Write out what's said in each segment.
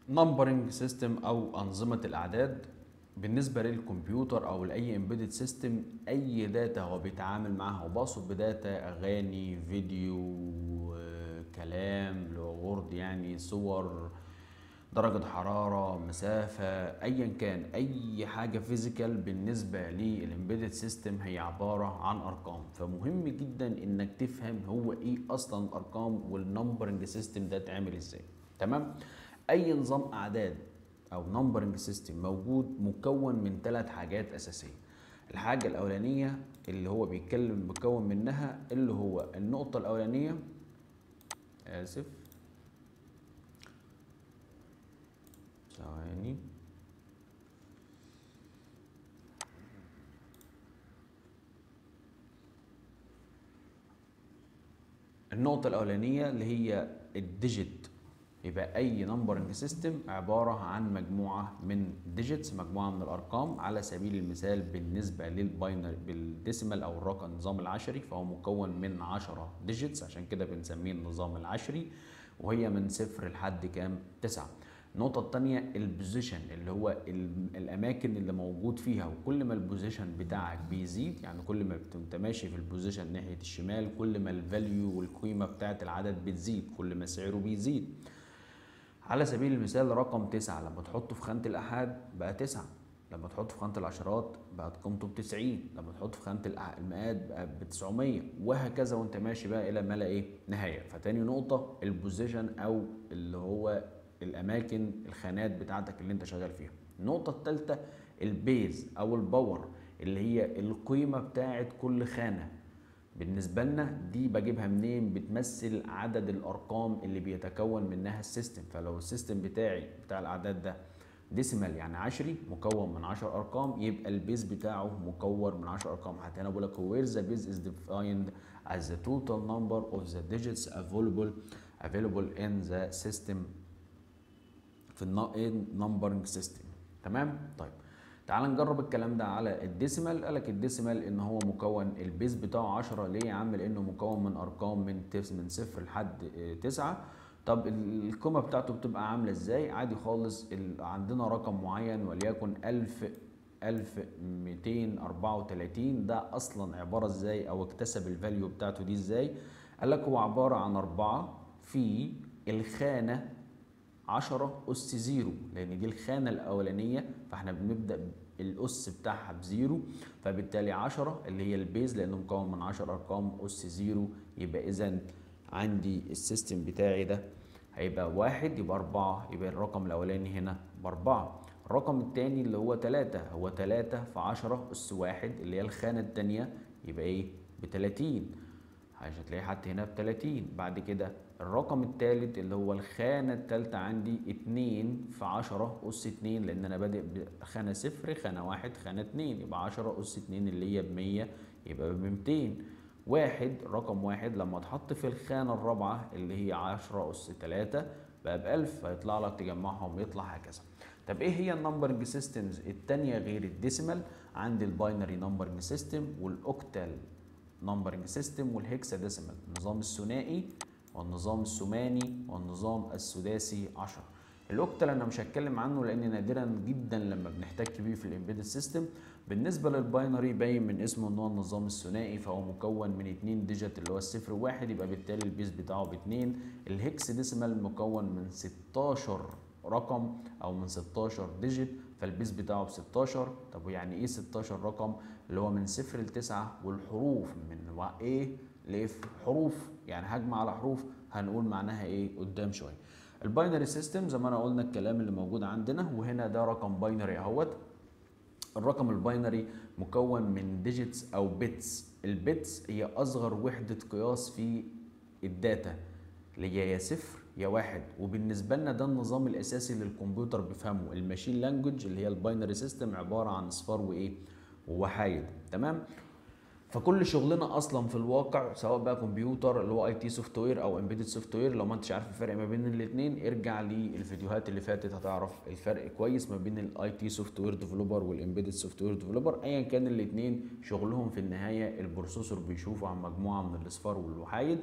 نمبرنج سيستم او انظمه الاعداد بالنسبه للكمبيوتر او لاي امبيدد سيستم اي داتا هو بيتعامل معاها وبقصد بداتا اغاني فيديو آه، كلام لو وورد يعني صور درجة حرارة مسافة ايا كان اي حاجة فيزيكال بالنسبة للامبيدد سيستم هي عبارة عن ارقام فمهم جدا انك تفهم هو ايه اصلا الارقام والنمبرنج سيستم ده اتعمل ازاي تمام اي نظام اعداد او نمبرنج سيستم موجود مكون من ثلاث حاجات اساسيه الحاجه الاولانيه اللي هو بيتكلم مكون منها اللي هو النقطه الاولانيه اسف ثواني النقطة الأولانية اللي هي الديجيت يبقى أي نمبرنج سيستم عبارة عن مجموعة من ديجيتس مجموعة من الأرقام على سبيل المثال بالنسبة للباينري بالديسيمال أو الرقم النظام العشري فهو مكون من 10 ديجيتس عشان كده بنسميه النظام العشري وهي من صفر لحد كام؟ تسعة النقطة التانية البوزيشن اللي هو ال- الأماكن اللي موجود فيها وكل ما البوزيشن بتاعك بيزيد يعني كل ما بت- انت ماشي في البوزيشن ناحية الشمال كل ما الفاليو والقيمة بتاعت العدد بتزيد كل ما سعره بيزيد على سبيل المثال رقم تسعة لما تحطه في خانة الأحاد بقى تسعة لما تحطه في خانة العشرات بقت قيمته بتسعين لما تحطه في خانة الأح- المئات بقى بتسعمية وهكذا وانت ماشي بقى إلى ما لا إيه نهاية فتاني نقطة البوزيشن أو اللي هو الأماكن الخانات بتاعتك اللي انت شغال فيها النقطة الثالثة البيز أو الباور اللي هي القيمة بتاعت كل خانة بالنسبة لنا دي بجيبها منين بتمثل عدد الأرقام اللي بيتكون منها السيستم فلو السيستم بتاعي بتاع الأعداد ده ديسيمال يعني عشري مكون من 10 أرقام يبقى البيز بتاعه مكون من 10 أرقام حتى أنا بقول لك where the base is defined as the total number of the digits available available in the system في النمبرنج سيستم تمام طيب تعال نجرب الكلام ده على الديسيمال قالك الديسيمال ان هو مكون البيز بتاعه 10 ليه يا عم لانه مكون من ارقام من تس من صفر لحد آه، تسعة طب ال- القيمه بتاعته بتبقى عامله ازاي عادي خالص ال- عندنا رقم معين وليكن 1000 1234 ده اصلا عباره ازاي او اكتسب الفاليو بتاعته دي ازاي قال لك هو عباره عن أربعة في الخانه 10 أس زيرو لأن دي الخانة الأولانية فاحنا بنبدأ الأس بتاعها بزيرو فبالتالي 10 اللي هي البيز لأنه مكون من 10 أرقام أس زيرو يبقى إذا عندي السيستم بتاعي ده هيبقى واحد يبقى أربعة يبقى الرقم الأولاني هنا بأربعة الرقم التاني اللي هو تلاتة هو تلاتة في 10 أس واحد اللي هي الخانة التانية يبقى إيه بتلاتين عشان تلاقي حتى هنا ب 30 بعد كده الرقم الثالث اللي هو الخانة الثالثة عندي 2 في 10 أس 2 لأن أنا بادئ بخانة صفر خانة واحد خانة 2 يبقى 10 أس 2 اللي هي ب 100 يبقى ب 200 واحد رقم واحد لما اتحط في الخانة الرابعة اللي هي 10 أس 3 بقى ب 1000 فيطلع لك تجمعهم يطلع هكذا طب ايه هي النمبرنج سيستمز التانية غير الديسيمال عندي الباينري نمبرنج سيستم والاوكتال نمبرنج سيستم والهكساديسيمال النظام الثنائي والنظام الثماني والنظام السداسي 10 الاوكتال انا مش هتكلم عنه لان نادرا جدا لما بنحتك بيه في الامبيدد سيستم بالنسبه للباينري باين من اسمه ان هو النظام الثنائي فهو مكون من اتنين ديجيت اللي هو الصفر واحد يبقى بالتالي البيز بتاعه باتنين الهكس ديسيمال مكون من 16 رقم او من 16 ديجيت فالبيز بتاعه ب 16 طب ويعني ايه 16 رقم اللي هو من صفر لتسعة والحروف من و- ايه لاف حروف يعني هجمع على حروف هنقول معناها ايه قدام شويه الباينري سيستم زي ما انا قلنا الكلام اللي موجود عندنا وهنا ده رقم باينري اهوت الرقم الباينري مكون من ديجيتس او بيتس البيتس هي اصغر وحده قياس في الداتا اللي هي يا صفر يا واحد وبالنسبه لنا ده النظام الاساسي اللي الكمبيوتر بيفهمه الماشين لانجوج اللي هي الباينري سيستم عباره عن اصفار وايه ووحايد تمام فكل شغلنا اصلا في الواقع سواء بقى كمبيوتر اللي هو اي تي سوفت وير او امبيدد سوفت وير لو ما انتش عارف الفرق ما بين الاثنين ارجع للفيديوهات اللي فاتت هتعرف الفرق كويس ما بين الاي تي سوفت وير ديفلوبر والامبيدد سوفت وير ديفلوبر ايا كان الاثنين شغلهم في النهايه البروسيسور بيشوفه عن مجموعه من الاصفار والوحايد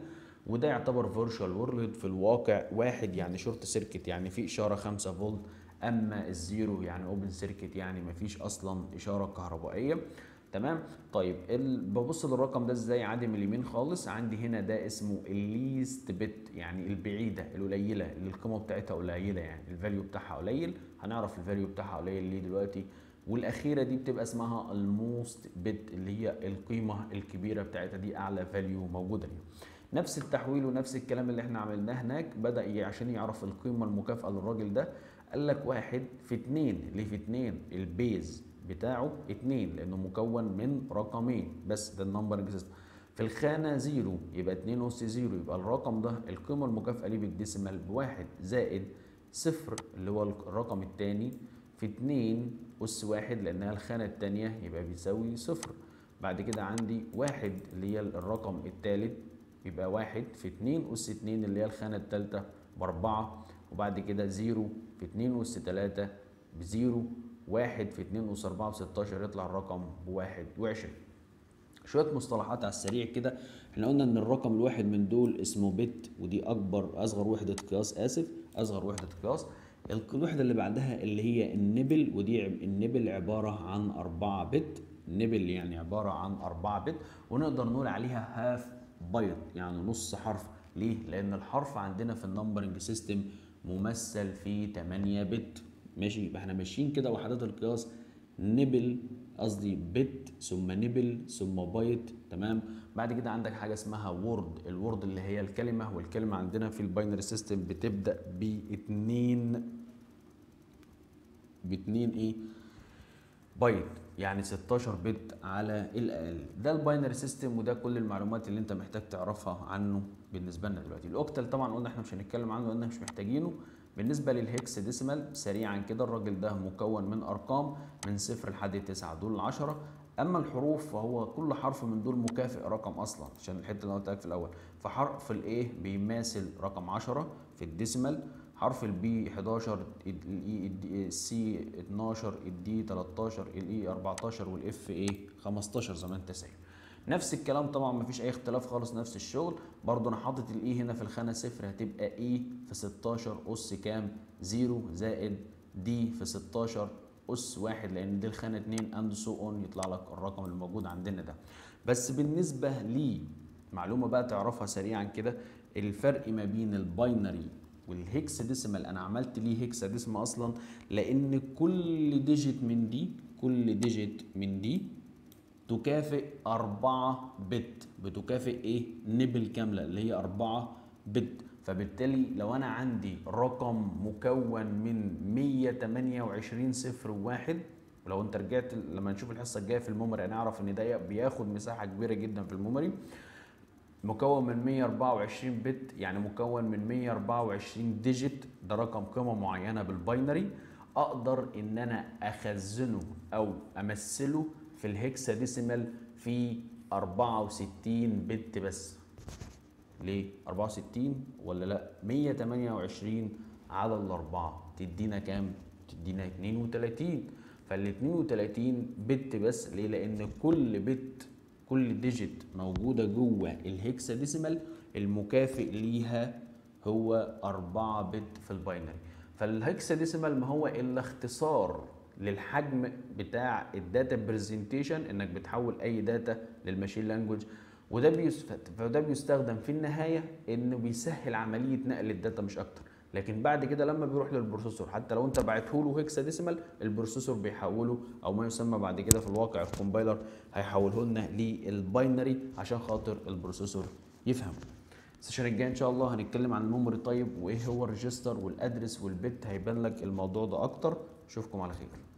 وده يعتبر فيرشوال وورلد في الواقع واحد يعني شورت سيركت يعني في اشاره 5 فولت اما الزيرو يعني اوبن سيركت يعني مفيش اصلا اشاره كهربائيه تمام طيب ال... ببص للرقم ده ازاي عادي من اليمين خالص عندي هنا ده اسمه الليست بت يعني البعيده القليله اللي القيمه بتاعتها قليله يعني الفاليو بتاعها قليل هنعرف الفاليو بتاعها قليل ليه دلوقتي والاخيره دي بتبقى اسمها الموست بت اللي هي القيمه الكبيره بتاعتها دي اعلى فاليو موجوده ليها نفس التحويل ونفس الكلام اللي احنا عملناه هناك بدا عشان يعرف القيمه المكافئه للراجل ده قال لك واحد في اتنين ليه في اتنين البيز بتاعه اتنين لانه مكون من رقمين بس ده النمبرنج سيستم في الخانه زيرو يبقى اتنين اس زيرو يبقى الرقم ده القيمه المكافئه ليه بالديسيمال بواحد زائد صفر اللي هو الرقم الثاني في اتنين اس واحد لانها الخانه الثانيه يبقى بيساوي صفر بعد كده عندي واحد اللي هي الرقم الثالث يبقى واحد في اتنين اس اتنين اللي هي الخانه الثالثه باربعه وبعد كده زيرو في اتنين اس تلاته بزيرو واحد في اتنين أس أربعة بستاشر يطلع الرقم بواحد وعشرين شوية مصطلحات على السريع كده احنا قلنا ان الرقم الواحد من دول اسمه بت ودي اكبر اصغر وحدة قياس اسف اصغر وحدة قياس الوحدة اللي بعدها اللي هي النبل ودي النبل عبارة عن أربعة بت النبل يعني عبارة عن أربعة بت ونقدر نقول عليها هاف بايت يعني نص حرف ليه؟ لأن الحرف عندنا في النمبرنج سيستم ممثل في 8 بت ماشي يبقى احنا ماشيين كده وحدات القياس نبل قصدي بت ثم نبل ثم بايت تمام بعد كده عندك حاجه اسمها وورد الوورد اللي هي الكلمه والكلمه عندنا في الباينري سيستم بتبدا باتنين باتنين ايه بايت يعني 16 بت على الاقل ده الباينري سيستم وده كل المعلومات اللي انت محتاج تعرفها عنه بالنسبه لنا دلوقتي الاوكتال طبعا قلنا احنا مش هنتكلم عنه لان مش محتاجينه بالنسبه للهكس ديسيمال سريعا كده الراجل ده مكون من ارقام من صفر لحد تسعة دول 10 اما الحروف فهو كل حرف من دول مكافئ رقم اصلا عشان الحته اللي قلت لك في الاول فحرف الايه بيماثل رقم 10 في الديسيمال حرف البي 11 الاي السي 12 الدي 13 الاي 14 والاف ايه 15 زي ما انت سايب نفس الكلام طبعا مفيش اي اختلاف خالص نفس الشغل برضو انا حاطط الاي هنا في الخانه صفر هتبقى اي في 16 اس كام 0 زائد دي في 16 اس واحد لان دي الخانه 2 اند سو اون يطلع لك الرقم الموجود عندنا ده بس بالنسبه لي معلومه بقى تعرفها سريعا كده الفرق ما بين الباينري والهكس ديسيمال انا عملت ليه هكس ديسيمال اصلا لان كل ديجيت من دي كل ديجيت من دي تكافئ أربعة بت بتكافئ إيه؟ نبل كاملة اللي هي أربعة بت فبالتالي لو أنا عندي رقم مكون من 128 صفر وواحد ولو أنت رجعت لما نشوف الحصة الجاية في الميموري هنعرف إن ده بياخد مساحة كبيرة جدا في الميموري مكون من 124 بت يعني مكون من 124 ديجيت ده رقم قيمة معينة بالباينري أقدر إن أنا أخزنه أو أمثله في الهكسا ديسيمال في 64 بت بس ليه 64 ولا لا 128 على الأربعة تدينا كام تدينا 32 فال 32 بت بس ليه لأن كل بت كل ديجيت موجودة جوه الهكسا ديسيمال المكافئ ليها هو 4 بت في الباينري فالهكسا ديسيمال ما هو إلا اختصار للحجم بتاع الداتا برزنتيشن انك بتحول اي داتا للماشين لانجوج وده بيست... فده بيستخدم في النهايه انه بيسهل عمليه نقل الداتا مش اكتر لكن بعد كده لما بيروح للبروسيسور حتى لو انت بعته له هيكسا ديسيمال البروسيسور بيحوله او ما يسمى بعد كده في الواقع الكومبايلر هيحوله لنا للباينري عشان خاطر البروسيسور يفهم السيشن الجاي ان شاء الله هنتكلم عن الميموري طيب وايه هو الريجستر والادرس والبت هيبان لك الموضوع ده اكتر اشوفكم على خير